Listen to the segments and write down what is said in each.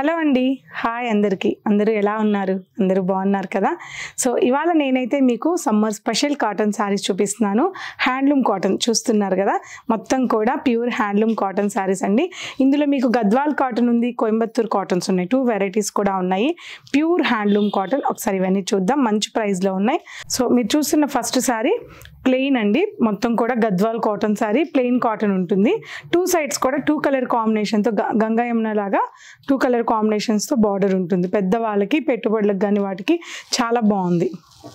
hello అండి hi అందరికీ అందరూ ఎలా ఉన్నారు అందరూ బాగున్నారు కదా సో ఇవాళ నేనైతే మీకు సమ్మర్ స్పెషల్ కాటన్ శారీస్ చూపిస్తున్నాను హ్యాండ్లూమ్ కాటన్ చూస్తున్నారు కదా మొత్తం కూడా ప్యూర్ హ్యాండ్లూమ్ కాటన్ శారీస్ అండి ఇందులో మీకు గద్వాల్ కాటన్ ఉంది కోయంబత్తూర్ కాటన్స్ ఉన్నాయి టూ వెరైటీస్ కూడా ఉన్నాయి ప్యూర్ హ్యాండ్లూమ్ కాటన్ ఒకసారి ఇవన్నీ చూద్దాం మంచి ప్రైస్లో ఉన్నాయి సో మీరు చూస్తున్న ఫస్ట్ శారీ ప్లెయిన్ అండి మొత్తం కూడా Gadwal cotton sari plain cotton ఉంటుంది టూ సైడ్స్ కూడా టూ కలర్ కాంబినేషన్తో గంగా యమున లాగా టూ కలర్ కాంబినేషన్స్తో బార్డర్ ఉంటుంది పెద్దవాళ్ళకి పెట్టుబడులకు కానీ వాటికి చాలా బాగుంది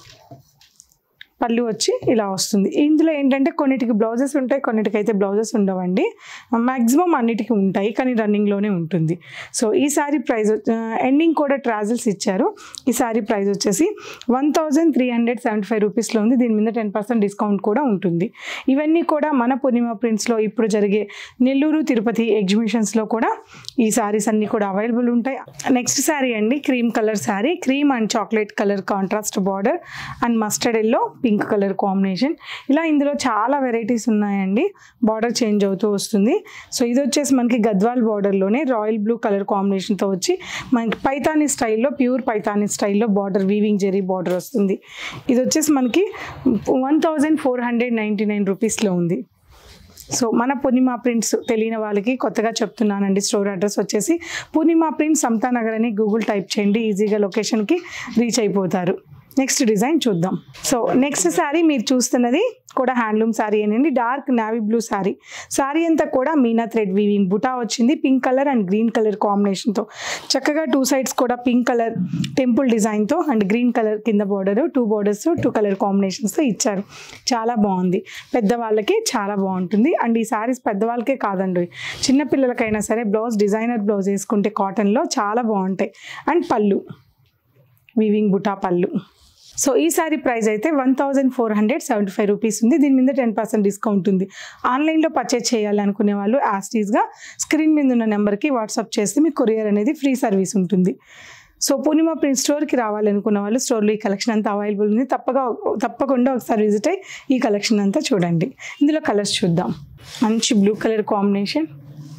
పళ్ళు వచ్చి ఇలా వస్తుంది ఇందులో ఏంటంటే కొన్నిటికి బ్లౌజెస్ ఉంటాయి కొన్నిటికి అయితే బ్లౌజెస్ ఉండవండి మ్యాక్సిమం అన్నిటికీ ఉంటాయి కానీ రన్నింగ్లోనే ఉంటుంది సో ఈ సారీ ప్రైస్ ఎండింగ్ కూడా ట్రాజల్స్ ఇచ్చారు ఈ సారీ ప్రైస్ వచ్చేసి one thousand three hundred seventy five రూపీస్లో ఉంది దీని మీద టెన్ పర్సెంట్ డిస్కౌంట్ కూడా ఉంటుంది ఇవన్నీ కూడా మన పూర్ణిమ ప్రింట్స్లో ఇప్పుడు జరిగే నెల్లూరు తిరుపతి ఎగ్జిబిషన్స్లో కూడా ఈ సారీస్ అన్నీ కూడా అవైలబుల్ ఉంటాయి నెక్స్ట్ శారీ అండి cream colour sari cream and chocolate colour contrast border and mustard yellow pink colour combination ఇలా ఇందులో చాలా వెరైటీస్ ఉన్నాయండి బార్డర్ చేంజ్ అవుతూ వస్తుంది సో ఇది వచ్చేసి మనకి గద్వాల్ బార్డర్లోనే రాయల్ బ్లూ కలర్ కాంబినేషన్తో వచ్చి మనకి పైతానీ స్టైల్లో ప్యూర్ పైతానీ స్టైల్లో బార్డర్ వీవింగ్ జెరీ బార్డర్ వస్తుంది ఇది వచ్చేసి మనకి one thousand four hundred ninety nine రూపీస్లో ఉంది సో మన పూర్ణిమ ప్రింట్స్ తెలియని వాళ్ళకి కొత్తగా చెప్తున్నానండి స్టోర్ అడ్రస్ వచ్చేసి పూర్ణిమ ప్రింట్స్ సమతా నగర్ అని గూగుల్ టైప్ చేయండి ఈజీగా లొకేషన్కి రీచ్ అయిపోతారు నెక్స్ట్ డిజైన్ చూద్దాం సో నెక్స్ట్ శారీ మీరు చూస్తున్నది కూడా హ్యాండ్లూమ్ శారీ అనండి dark navy blue sari sari అంతా కూడా మీనా థ్రెడ్ వీవింగ్ బుటా వచ్చింది pink colour and green colour కాంబినేషన్తో చక్కగా టూ సైడ్స్ కూడా పింక్ కలర్ టెంపుల్ డిజైన్తో అండ్ గ్రీన్ కలర్ కింద border two borders two colour కాంబినేషన్స్తో ఇచ్చారు చాలా బాగుంది పెద్దవాళ్ళకి చాలా బాగుంటుంది అండ్ ఈ శారీస్ పెద్దవాళ్ళకే కాదండి చిన్నపిల్లలకైనా సరే బ్లౌజ్ డిజైనర్ బ్లౌజ్ వేసుకుంటే కాటన్లో చాలా బాగుంటాయి అండ్ పళ్ళు వీవింగ్ బుటా పళ్ళు సో ఈ సారీ ప్రైస్ అయితే one thousand four hundred seventy five rupees ఉంది దీని మీద టెన్ పర్సెంట్ డిస్కౌంట్ ఉంది ఆన్లైన్లో పర్చేజ్ చేయాలనుకునే వాళ్ళు యాస్టీస్గా స్క్రీన్ మీద ఉన్న నెంబర్కి వాట్సాప్ చేస్తే మీకు కొరియర్ అనేది ఫ్రీ సర్వీస్ ఉంటుంది సో పూర్ణిమ ప్రింట్ స్టోర్కి రావాలనుకున్న వాళ్ళు స్టోర్లో ఈ కలెక్షన్ అంతా అవైలబుల్ ఉంది తప్పగా తప్పకుండా ఒకసారి విజిట్ అయ్యి ఈ కలెక్షన్ అంతా చూడండి ఇందులో కలర్స్ చూద్దాం మంచి blue colour combination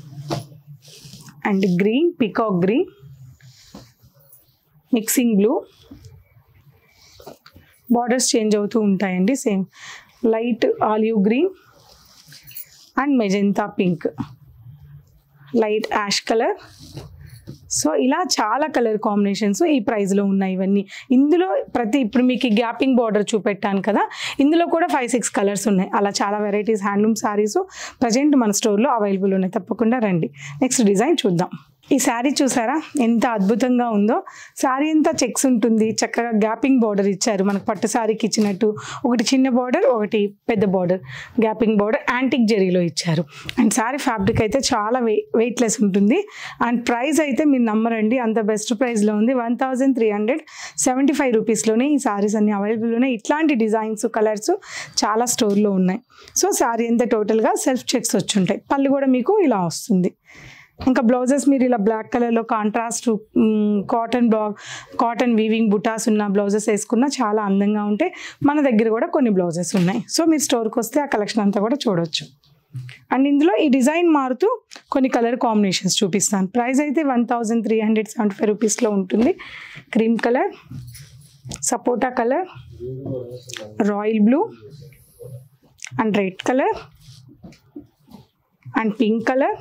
and green peacock green mixing blue borders change అవుతూ ఉంటాయండి same light olive green and magenta pink light ash colour so ఇలా చాలా కలర్ కాంబినేషన్స్ ఈ ప్రైస్లో ఉన్నాయి ఇవన్నీ ఇందులో ప్రతి ఇప్పుడు మీకు గ్యాపింగ్ బార్డర్ చూపెట్టాను కదా ఇందులో కూడా ఫైవ్ సిక్స్ కలర్స్ ఉన్నాయి అలా చాలా వెరైటీస్ హ్యాండ్లూమ్ శారీస్ ప్రజెంట్ మన స్టోర్లో అవైలబుల్ ఉన్నాయి తప్పకుండా రండి నెక్స్ట్ డిజైన్ చూద్దాం ఈ శారీ చూసారా ఎంత అద్భుతంగా ఉందో శారీ అంతా చెక్స్ ఉంటుంది చక్కగా గ్యాపింగ్ బార్డర్ ఇచ్చారు మనకు పట్టు శారీకి ఇచ్చినట్టు ఒకటి చిన్న బార్డర్ ఒకటి పెద్ద బార్డర్ గ్యాపింగ్ బార్డర్ యాంటిక్ జెరీలో ఇచ్చారు అండ్ శారీ ఫ్యాబ్రిక్ అయితే చాలా వెయి వెయిట్లెస్ ఉంటుంది అండ్ ప్రైస్ అయితే మీరు నమ్మరండి అంత బెస్ట్ ప్రైస్లో ఉంది one thousand three hundred seventy five రూపీస్లోనే ఈ శారీస్ అన్ని అవైలబుల్ ఉన్నాయి ఇట్లాంటి డిజైన్స్ కలర్స్ చాలా స్టోర్లో ఉన్నాయి సో శారీ అంతా టోటల్గా సెల్ఫ్ చెక్స్ వచ్చి ఉంటాయి పళ్ళు కూడా మీకు ఇలా వస్తుంది ఇంకా బ్లౌజెస్ మీరు ఇలా బ్లాక్ కలర్లో కాంట్రాస్ట్ కాటన్ బ్లా కాటన్ వీవింగ్ బుటాస్ ఉన్న బ్లౌజెస్ వేసుకున్న చాలా అందంగా ఉంటాయి మన దగ్గర కూడా కొన్ని బ్లౌజెస్ ఉన్నాయి సో మీరు స్టోర్కి వస్తే ఆ కలెక్షన్ అంతా కూడా చూడొచ్చు అండ్ ఇందులో ఈ డిజైన్ మారుతూ కొన్ని కలర్ కాంబినేషన్స్ చూపిస్తాను ప్రైస్ అయితే one thousand three hundred seventy five రూపీస్లో ఉంటుంది cream colour sapota colour royal blue and red colour and pink colour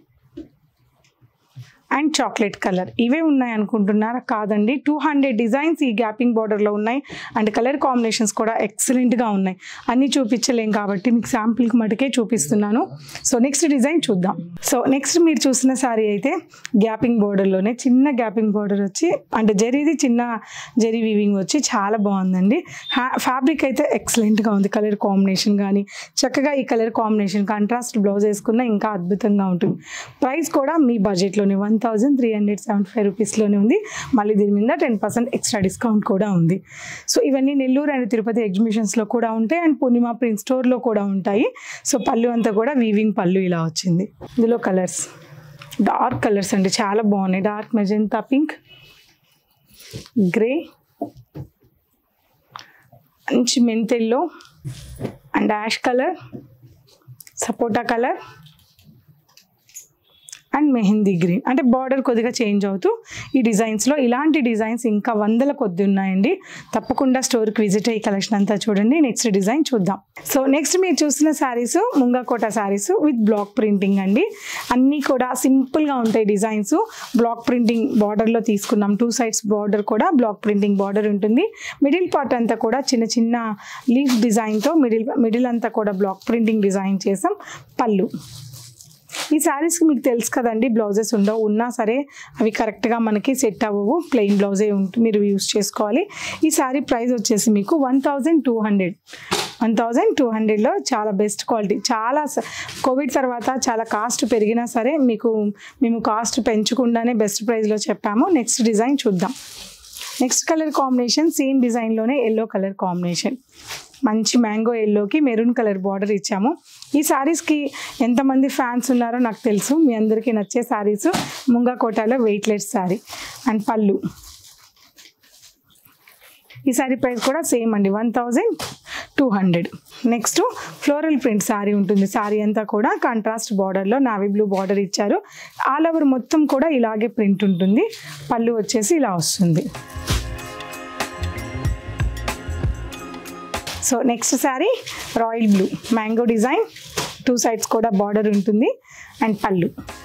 and chocolate colour ఇవే ఉన్నాయి అనుకుంటున్నారా కాదండి టూ హండ్రెడ్ డిజైన్స్ ఈ గ్యాపింగ్ బార్డర్లో ఉన్నాయి అండ్ కలర్ కాంబినేషన్స్ కూడా ఎక్సలెంట్గా ఉన్నాయి అన్నీ చూపించలేం కాబట్టి మీకు శాంపిల్కి మటుకే చూపిస్తున్నాను సో నెక్స్ట్ డిజైన్ చూద్దాం సో నెక్స్ట్ మీరు చూసిన శారీ అయితే గ్యాపింగ్ బార్డర్లోనే చిన్న గ్యాపింగ్ బార్డర్ వచ్చి అంటే జరీది చిన్న జరీ వీవింగ్ వచ్చి చాలా బాగుందండి ఫ్యాబ్రిక్ అయితే ఎక్సలెంట్గా ఉంది కలర్ కాంబినేషన్ కానీ చక్కగా ఈ కలర్ కాంబినేషన్ కాంట్రాస్ట్ బ్లౌజ్ వేసుకున్న ఇంకా అద్భుతంగా ఉంటుంది ప్రైస్ కూడా మీ బడ్జెట్లోనే one thousand three hundred seventy five రూపీస్లోనే ఉంది మళ్ళీ దీని మీద టెన్ పర్సెంట్ ఎక్స్ట్రా డిస్కౌంట్ కూడా ఉంది సో ఇవన్నీ నెల్లూరు అండ్ తిరుపతి ఎగ్జిబిషన్స్లో కూడా ఉంటాయి అండ్ పూర్ణిమ ప్రింట్ స్టోర్లో కూడా ఉంటాయి సో పళ్ళు అంతా కూడా వీవింగ్ పళ్ళు ఇలా వచ్చింది ఇందులో కలర్స్ డార్క్ కలర్స్ అండి చాలా బాగున్నాయి డార్క్ మెజెంతా పింక్ గ్రే మంచి మెంతెల్లో and ash colour sapota colour and mehndi green అంటే బార్డర్ కొద్దిగా చేంజ్ అవుతూ ఈ డిజైన్స్లో ఇలాంటి డిజైన్స్ ఇంకా వందల కొద్ది ఉన్నాయండి తప్పకుండా స్టోర్కి విజిట్ అయ్యి కలెక్షన్ అంతా చూడండి నెక్స్ట్ డిజైన్ చూద్దాం సో నెక్స్ట్ మీరు చూసిన శారీస్ ముంగాకోట శారీస్ విత్ బ్లాక్ ప్రింటింగ్ అండి అన్నీ కూడా సింపుల్గా ఉంటాయి డిజైన్స్ బ్లాక్ ప్రింటింగ్ బార్డర్లో తీసుకున్నాం టూ సైడ్స్ బార్డర్ కూడా బ్లాక్ ప్రింటింగ్ బార్డర్ ఉంటుంది మిడిల్ పార్ట్ అంతా కూడా చిన్న చిన్న లీఫ్ డిజైన్తో మిడిల్ మిడిల్ అంతా కూడా బ్లాక్ ప్రింటింగ్ డిజైన్ చేసాం పళ్ళు ఈ శారీస్కి మీకు తెలుసు కదండి బ్లౌజెస్ ఉండవు ఉన్నా సరే అవి కరెక్ట్గా మనకి సెట్ అవ్వవు ప్లెయిన్ బ్లౌజే ఉంటుంది మీరు యూస్ చేసుకోవాలి ఈ శారీ ప్రైస్ వచ్చేసి మీకు one thousand two hundred one thousand two హండ్రెడ్లో చాలా బెస్ట్ క్వాలిటీ చాలా స- కోవిడ్ తర్వాత చాలా కాస్ట్ పెరిగినా సరే మీకు మేము కాస్ట్ పెంచకుండానే బెస్ట్ ప్రైస్లో చెప్పాము నెక్స్ట్ డిజైన్ చూద్దాం నెక్స్ట్ కలర్ కాంబినేషన్ సేమ్ డిజైన్లోనే ఎల్లో కలర్ కాంబినేషన్ మంచి మ్యాంగో ఎల్లోకి మెరూన్ కలర్ బార్డర్ ఇచ్చాము ఈ శారీస్కి ఎంతమంది ఫ్యాన్స్ ఉన్నారో నాకు తెలుసు మీ అందరికీ నచ్చే శారీస్ ముంగా కోటాలో వెయిట్లెస్ శారీ అండ్ పళ్ళు ఈ శారీ ప్రైస్ కూడా సేమ్ అండి one thousand two hundred next floral print sari ఉంటుంది శారీ అంతా కూడా కాంట్రాస్ట్ బార్డర్లో నావీ బ్లూ బార్డర్ ఇచ్చారు ఆల్ ఓవర్ మొత్తం కూడా ఇలాగే ప్రింట్ ఉంటుంది పళ్ళు వచ్చేసి ఇలా వస్తుంది so next sari royal blue mango design two sides కూడా బార్డర్ ఉంటుంది అండ్ పళ్ళు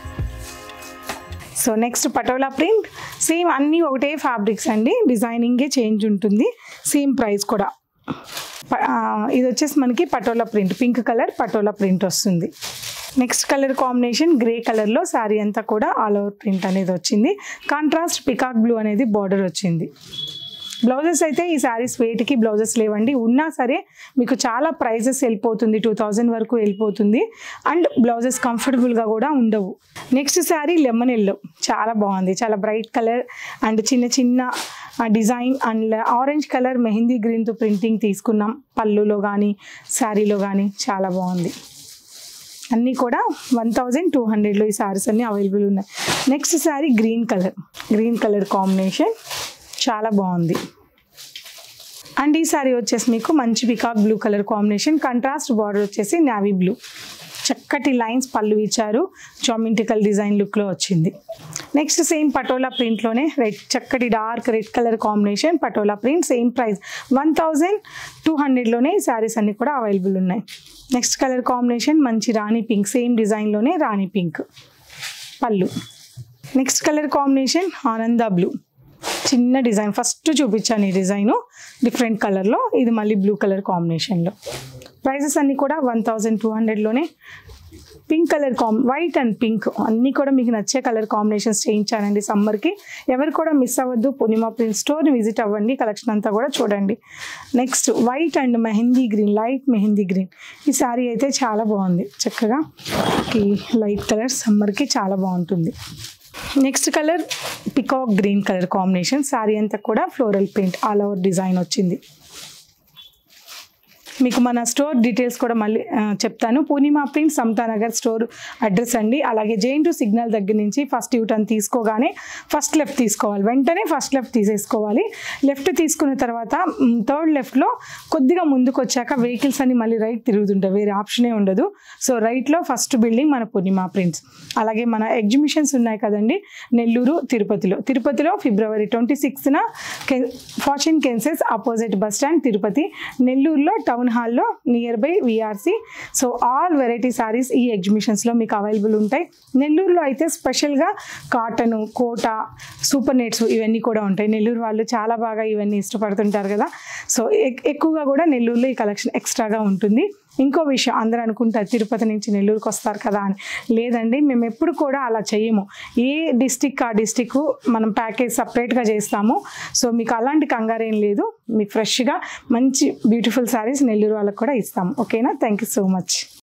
so next patola print same అన్నీ ఒకటే ఫ్యాబ్రిక్స్ అండి డిజైనింగే చేంజ్ ఉంటుంది సేమ్ ప్రైస్ కూడా ప- ఆ, ఇది వచ్చేసి మనకి patola print pink colour patola print వస్తుంది నెక్స్ట్ కలర్ కాంబినేషన్ గ్రే కలర్లో శారీ అంతా కూడా ఆల్ ఓవర్ ప్రింట్ అనేది వచ్చింది కాంట్రాస్ట్ పికాక్ బ్లూ అనేది బార్డర్ వచ్చింది బ్లౌజెస్ అయితే ఈ శారీస్ వెయిట్కి బ్లౌజెస్ లేవండి ఉన్నా సరే మీకు చాలా ప్రైజెస్ వెళ్ళిపోతుంది టూ థౌజండ్ వరకు వెళ్ళిపోతుంది అండ్ బ్లౌజెస్ కంఫర్టబుల్గా కూడా ఉండవు నెక్స్ట్ శారీ లెమన్ ఎల్లో చాలా బాగుంది చాలా బ్రైట్ కలర్ అండ్ చిన్న చిన్న design and orange colour mehndi గ్రీన్తో ప్రింటింగ్ తీసుకున్నాం పళ్ళులో కానీ శారీలో కానీ చాలా బాగుంది అన్నీ కూడా వన్ థౌజండ్ టూ హండ్రెడ్లో ఈ శారీస్ అన్నీ అవైలబుల్ ఉన్నాయి next sari green colour green colour combination చాలా బాగుంది అండ్ ఈ శారీ వచ్చేసి మీకు మంచి peacock blue colour combination contrast border వచ్చేసి నావీ బ్లూ చక్కటి లైన్స్ పళ్ళు ఇచ్చారు జామెంటికల్ డిజైన్ లుక్లో వచ్చింది నెక్స్ట్ సేమ్ పటోలా ప్రింట్లోనే రెడ్ చక్కటి dark red colour combination patola print same price one thousand two హండ్రెడ్లోనే ఈ శారీస్ అన్నీ కూడా అవైలబుల్ ఉన్నాయి నెక్స్ట్ కలర్ కాంబినేషన్ మంచి రాణి పింక్ సేమ్ డిజైన్లోనే రాణి పింక్ పళ్ళు next colour combination Ananda blue చిన్న డిజైన్ ఫస్ట్ చూపించాను ఈ డిజైను డిఫరెంట్ కలర్లో ఇది మళ్ళీ బ్లూ కలర్ కాంబినేషన్లో ప్రైజెస్ అన్నీ కూడా వన్ థౌజండ్ టూ హండ్రెడ్లోనే pink colour comb white and pink అన్నీ కూడా మీకు నచ్చే కలర్ కాంబినేషన్స్ చేయించానండి సమ్మర్కి ఎవరు కూడా మిస్ అవ్వద్దు పూర్ణిమ ప్రింట్ స్టోర్ని విజిట్ అవ్వండి కలెక్షన్ అంతా కూడా చూడండి next white and mehndi green light mehndi green ఈ శారీ అయితే చాలా బాగుంది చక్కగా ఈ లైట్ కలర్ సమ్మర్కి చాలా బాగుంటుంది next colour peacock green colour combination sari అంతా కూడా floral print all over design వచ్చింది మీకు మన స్టోర్ డీటెయిల్స్ కూడా మళ్ళీ ఆ, చెప్తాను Purnima print Samatanagar store address అండి అలాగే జైన్ టు సిగ్నల్ దగ్గర నుంచి ఫస్ట్ యూటర్న్ తీసుకోగానే ఫస్ట్ లెఫ్ట్ తీసుకోవాలి వెంటనే ఫస్ట్ లెఫ్ట్ తీసేసుకోవాలి లెఫ్ట్ తీసుకున్న తర్వాత థర్డ్ లెఫ్ట్లో కొద్దిగా ముందుకు వచ్చాక వెహికల్స్ అన్ని మళ్ళీ రైట్ తిరుగుతుంటాయి వేరే ఆప్షనే ఉండదు సో రైట్లో ఫస్ట్ బిల్డింగ్ మన పూర్ణిమ ప్రింట్స్ అలాగే మన ఎగ్జిబిషన్స్ ఉన్నాయి కదండి నెల్లూరు తిరుపతిలో తిరుపతిలో ఫిబ్రవరి ట్వంటీ సిక్స్త్న Fortune Kences opposite bus stand Tirupati నెల్లూరులో టౌన్ హాల్లో near by VRC so all variety saris ఈ ఎగ్జిబిషన్స్లో మీకు అవైలబుల్ ఉంటాయి నెల్లూరులో అయితే స్పెషల్గా కాటన్ కోట సూపర్ నెట్స్ ఇవన్నీ కూడా ఉంటాయి నెల్లూరు వాళ్ళు చాలా బాగా ఇవన్నీ ఇష్టపడుతుంటారు కదా సో ఎక్- ఎక్కువగా కూడా నెల్లూరులో ఈ కలెక్షన్ ఎక్స్ట్రాగా ఉంటుంది ఇంకో విషయం అందరూ అనుకుంటారు తిరుపతి నుంచి నెల్లూరుకి వస్తారు కదా అని లేదండి మేము ఎప్పుడు కూడా అలా చేయము ఏ డిస్టిక్ ఆ డిస్టిక్ మనం ప్యాకేజ్ సపరేట్గా చేస్తాము సో మీకు అలాంటి కంగారేం లేదు మీకు ఫ్రెష్గా మంచి బ్యూటిఫుల్ శారీస్ నెల్లూరు వాళ్ళకి కూడా ఇస్తాము ఓకేనా థ్యాంక్ యూ సో మచ్